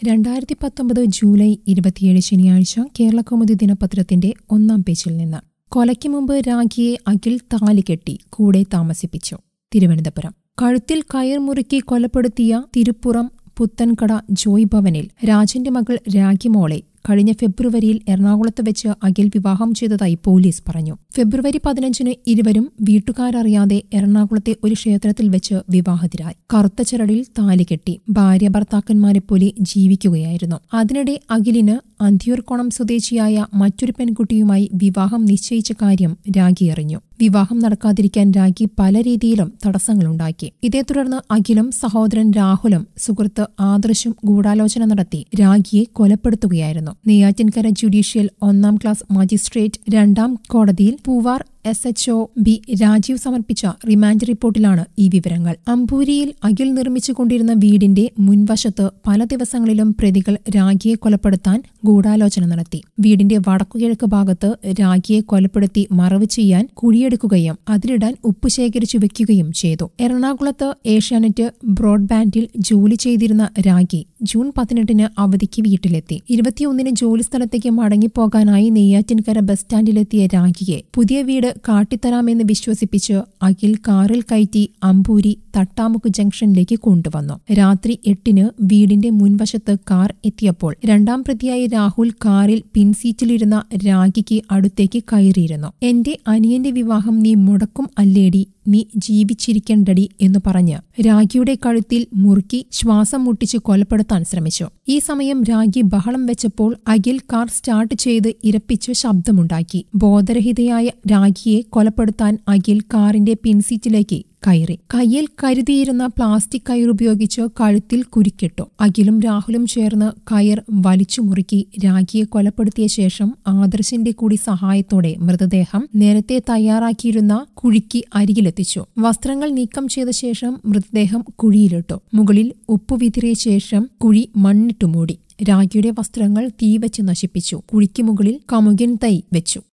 രണ്ടായിരത്തി പത്തൊമ്പത് ജൂലൈ ഇരുപത്തിയേഴ് ശനിയാഴ്ച കേരളകൗമുദി ദിനപത്രത്തിന്റെ ഒന്നാം പേജിൽ നിന്ന് കൊലയ്ക്ക് മുമ്പ് രാഖിയെ അഖിൽ താലി കെട്ടി കൂടെ താമസിപ്പിച്ചു തിരുവനന്തപുരം കഴുത്തിൽ കയർ മുറുക്കി കൊലപ്പെടുത്തിയ തിരുപ്പുറം പുത്തൻകട ജോയ് ഭവനിൽ രാജന്റെ മകൾ രാഖിമോളെ കഴിഞ്ഞ ഫെബ്രുവരിയിൽ എറണാകുളത്ത് വെച്ച് അഖിൽ വിവാഹം ചെയ്തതായി പോലീസ് പറഞ്ഞു ഫെബ്രുവരി പതിനഞ്ചിന് ഇരുവരും വീട്ടുകാരറിയാതെ എറണാകുളത്തെ ഒരു ക്ഷേത്രത്തിൽ വെച്ച് വിവാഹത്തിലായി കറുത്ത ചരടിൽ താലി കെട്ടി ഭാര്യ ഭർത്താക്കന്മാരെ പോലെ ജീവിക്കുകയായിരുന്നു അതിനിടെ അഖിലിന് അന്തിയൂർക്കോണം സ്വദേശിയായ മറ്റൊരു പെൺകുട്ടിയുമായി വിവാഹം നിശ്ചയിച്ച കാര്യം രാഖി അറിഞ്ഞു വിവാഹം നടക്കാതിരിക്കാൻ രാഖി പല രീതിയിലും തടസ്സങ്ങളുണ്ടാക്കി ഇതേ തുടർന്ന് അഖിലും സഹോദരൻ രാഹുലും സുഹൃത്ത് ആദർശും ഗൂഢാലോചന നടത്തി രാഖിയെ കൊലപ്പെടുത്തുകയായിരുന്നു നെയ്യാറ്റിൻകര ജുഡീഷ്യൽ ഒന്നാം ക്ലാസ് മജിസ്ട്രേറ്റ് രണ്ടാം കോടതിയിൽ Poovar S H O B Rajeev സമർപ്പിച്ച റിമാൻഡ് റിപ്പോർട്ടിലാണ് ഈ വിവരങ്ങൾ അമ്പൂരിയിൽ അഖിൽ നിർമ്മിച്ചുകൊണ്ടിരുന്ന വീടിന്റെ മുൻവശത്ത് പല ദിവസങ്ങളിലും പ്രതികൾ രാഖിയെ കൊലപ്പെടുത്താൻ ഗൂഢാലോചന നടത്തി വീടിന്റെ വടക്കുകിഴക്ക് ഭാഗത്ത് രാഖിയെ കൊലപ്പെടുത്തി മറവ് ചെയ്യാൻ കുഴിയെടുക്കുകയും അതിലിടാൻ ഉപ്പ് ശേഖരിച്ചു വെക്കുകയും ചെയ്തു എറണാകുളത്ത് ഏഷ്യാനെറ്റ് ബ്രോഡ്ബാൻഡിൽ ജോലി ചെയ്തിരുന്ന രാഖി ജൂൺ പതിനെട്ടിന് അവധിക്ക് വീട്ടിലെത്തി ഇരുപത്തിയൊന്നിന് ജോലി സ്ഥലത്തേക്ക് മടങ്ങിപ്പോകാനായി നെയ്യാറ്റിൻകര ബസ് സ്റ്റാൻഡിലെത്തിയ രാഖിയെ പുതിയ വീട് കാട്ടിത്തരാമെന്ന് വിശ്വസിപ്പിച്ച് അഖിൽ കാറിൽ കയറ്റി അമ്പൂരി തട്ടാമുക്ക് ജംഗ്ഷനിലേക്ക് കൊണ്ടുവന്നു രാത്രി എട്ടിന് വീടിന്റെ മുൻവശത്ത് കാർ എത്തിയപ്പോൾ രണ്ടാം പ്രതിയായ രാഹുൽ കാറിൽ പിൻസീറ്റിലിരുന്ന രാഖിക്ക് അടുത്തേക്ക് കയറിയിരുന്നു എന്റെ അനിയന്റെ വിവാഹം നീ മുടക്കും അല്ലേടി നീ ജീവിച്ചിരിക്കണ്ടടി എന്നു പറഞ്ഞ് രാഖിയുടെ കഴുത്തിൽ മുറുക്കി ശ്വാസം മുട്ടിച്ച് കൊലപ്പെടുത്താൻ ശ്രമിച്ചു ഈ സമയം രാഖി ബഹളം വെച്ചപ്പോൾ അഖിൽ കാർ സ്റ്റാർട്ട് ചെയ്ത് ഇരപ്പിച്ച് ശബ്ദമുണ്ടാക്കി ബോധരഹിതയായ രാഖിയെ കൊലപ്പെടുത്താൻ അഖിൽ കാറിന്റെ പിൻസീറ്റിലേക്ക് കയറി കയ്യിൽ കരുതിയിരുന്ന പ്ലാസ്റ്റിക് കയറുപയോഗിച്ച് കഴുത്തിൽ കുരുക്കിട്ടു അഖിലും രാഹുലും ചേർന്ന് കയർ വലിച്ചു മുറുക്കി രാഖിയെ കൊലപ്പെടുത്തിയ ശേഷം ആദർശിന്റെ കൂടി സഹായത്തോടെ മൃതദേഹം നേരത്തെ തയ്യാറാക്കിയിരുന്ന കുഴിക്ക് അരികിലെത്തിച്ചു വസ്ത്രങ്ങൾ നീക്കം ചെയ്ത ശേഷം മൃതദേഹം കുഴിയിലിട്ടു മുകളിൽ ഉപ്പ് വിതിറിയ ശേഷം കുഴി മണ്ണിട്ടു മൂടി രാഖിയുടെ വസ്ത്രങ്ങൾ തീവച്ച് നശിപ്പിച്ചു കുഴിക്ക് മുകളിൽ കമുകിൻ തൈ വെച്ചു